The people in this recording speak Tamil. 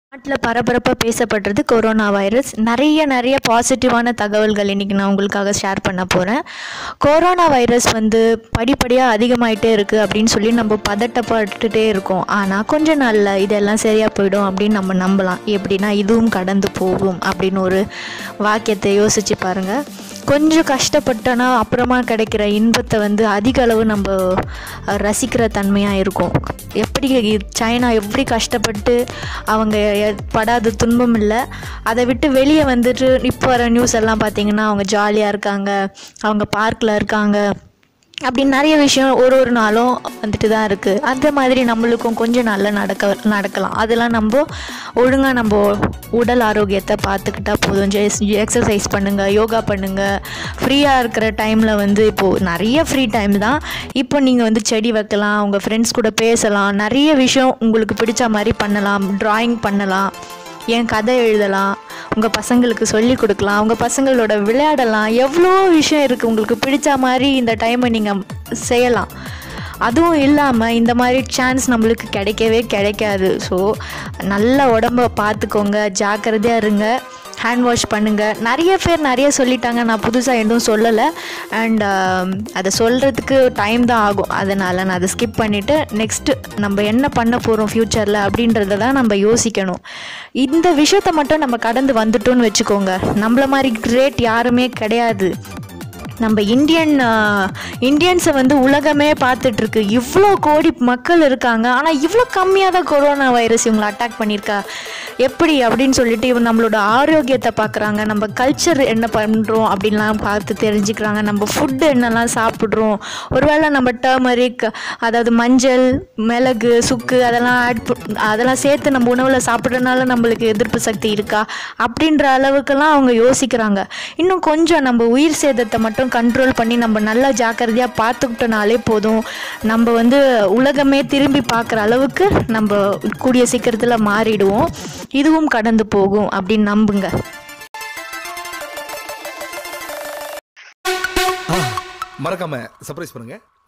நாட்டில் பரபரப்பாக பேசப்படுறது கொரோனா வைரஸ் நிறைய நிறைய பாசிட்டிவான தகவல்கள் இன்றைக்கி நான் உங்களுக்காக ஷேர் பண்ண போகிறேன் கொரோனா வைரஸ் வந்து படிப்படியாக அதிகமாயிட்டே இருக்குது அப்படின்னு சொல்லி நம்ம பதட்டப்பட்டுட்டே இருக்கோம் ஆனால் கொஞ்ச நாளில் இதெல்லாம் சரியாக போயிடும் அப்படின்னு நம்ம நம்பலாம் எப்படின்னா இதுவும் கடந்து போகும் அப்படின்னு ஒரு வாக்கியத்தை யோசிச்சு பாருங்கள் கொஞ்சம் கஷ்டப்பட்டோன்னா அப்புறமா கிடைக்கிற இன்பத்தை வந்து அதிக அளவு நம்ம அஹ், ரசிக்கிற தன்மையாக இருக்கும் எப்படி சைனா எப்படி கஷ்டப்பட்டு அவங்க எ- படாத துன்பம் இல்லை அதை விட்டு வெளியே வந்துட்டு இப்போ வர நியூஸ் எல்லாம் பார்த்தீங்கன்னா அவங்க ஜாலியாக இருக்காங்க அவங்க பார்க்கில் இருக்காங்க அப்படின்னு நிறைய விஷயம் ஒரு ஒரு நாளும் வந்துட்டு தான் இருக்குது அந்த மாதிரி நம்மளுக்கும் கொஞ்சம் நல்லா நடக்க நடக்கலாம் அதெல்லாம் நம்ம ஒழுங்காக நம்ம உடல் ஆரோக்கியத்தை பார்த்துக்கிட்டா போதும் எக்ஸசைஸ் பண்ணுங்கள் யோகா பண்ணுங்கள் ஃப்ரீயாக இருக்கிற டைமில் வந்து இப்போது நிறைய ஃப்ரீ டைம் தான் இப்போ நீங்கள் வந்து செடி வைக்கலாம் உங்கள் ஃப்ரெண்ட்ஸ் கூட பேசலாம் நிறைய விஷயம் உங்களுக்கு பிடிச்ச மாதிரி பண்ணலாம் ட்ராயிங் பண்ணலாம் என் கதை எழுதலாம் உங்கள் பசங்களுக்கு சொல்லி கொடுக்கலாம் உங்கள் பசங்களோட விளையாடலாம் எவ்வளோ விஷயம் இருக்குது உங்களுக்கு பிடிச்ச மாதிரி இந்த டைமை நீங்கள் செய்யலாம் அதுவும் இல்லாமல் இந்த மாதிரி சான்ஸ் நம்மளுக்கு கிடைக்கவே கிடைக்காது ஸோ நல்ல உடம்ப பார்த்துக்கோங்க ஜாக்கிரதையாக இருங்க ஹேண்ட் வாஷ் பண்ணுங்கள் நிறைய பேர் நிறைய சொல்லிட்டாங்க நான் புதுசாக எதுவும் சொல்லலை அண்ட் அதை சொல்கிறதுக்கு டைம் தான் ஆகும் அதனால் நான் அதை ஸ்கிப் பண்ணிவிட்டு நெக்ஸ்ட்டு நம்ம என்ன பண்ண போகிறோம் ஃப்யூச்சரில் அப்படின்றத தான் நம்ம யோசிக்கணும் இந்த விஷயத்தை மட்டும் நம்ம கடந்து வந்துட்டோம்னு வச்சுக்கோங்க நம்மள மாதிரி கிரேட் யாருமே கிடையாது நம்ம இந்தியன் இந்தியன்ஸை வந்து உலகமே பார்த்துட்ருக்கு இவ்வளோ கோடி மக்கள் இருக்காங்க ஆனால் இவ்வளோ கம்மியாக தான் கொரோனா வைரஸ் இவங்களை அட்டாக் பண்ணியிருக்கா எப்படி அப்படின்னு சொல்லிட்டு இவங்க நம்மளோட ஆரோக்கியத்தை பார்க்குறாங்க நம்ம கல்ச்சர் என்ன பண்ணுறோம் அப்படின்லாம் பார்த்து தெரிஞ்சுக்கிறாங்க நம்ம ஃபுட்டு என்னெல்லாம் சாப்பிட்றோம் ஒருவேளை நம்ம டர்மரிக் அதாவது மஞ்சள் மிளகு சுக்கு அதெல்லாம் ஆட் அதெல்லாம் சேர்த்து நம்ம உணவில் சாப்பிட்றதுனால நம்மளுக்கு எதிர்ப்பு சக்தி இருக்கா அப்படின்ற அளவுக்கெல்லாம் அவங்க யோசிக்கிறாங்க இன்னும் கொஞ்சம் நம்ம உயிர் சேதத்தை மட்டும் கண்ட்ரோல் பண்ணி நம்ம நல்லா ஜாக்கிரதையாக பார்த்துக்கிட்டோனாலே போதும் நம்ம வந்து உலகமே திரும்பி பார்க்குற அளவுக்கு நம்ம கூடிய சீக்கிரத்தில் மாறிடுவோம் இதுவும் கடந்து போகும் அப்படின்னு நம்புங்க மறக்காம சர்ப்ரைஸ் பண்ணுங்க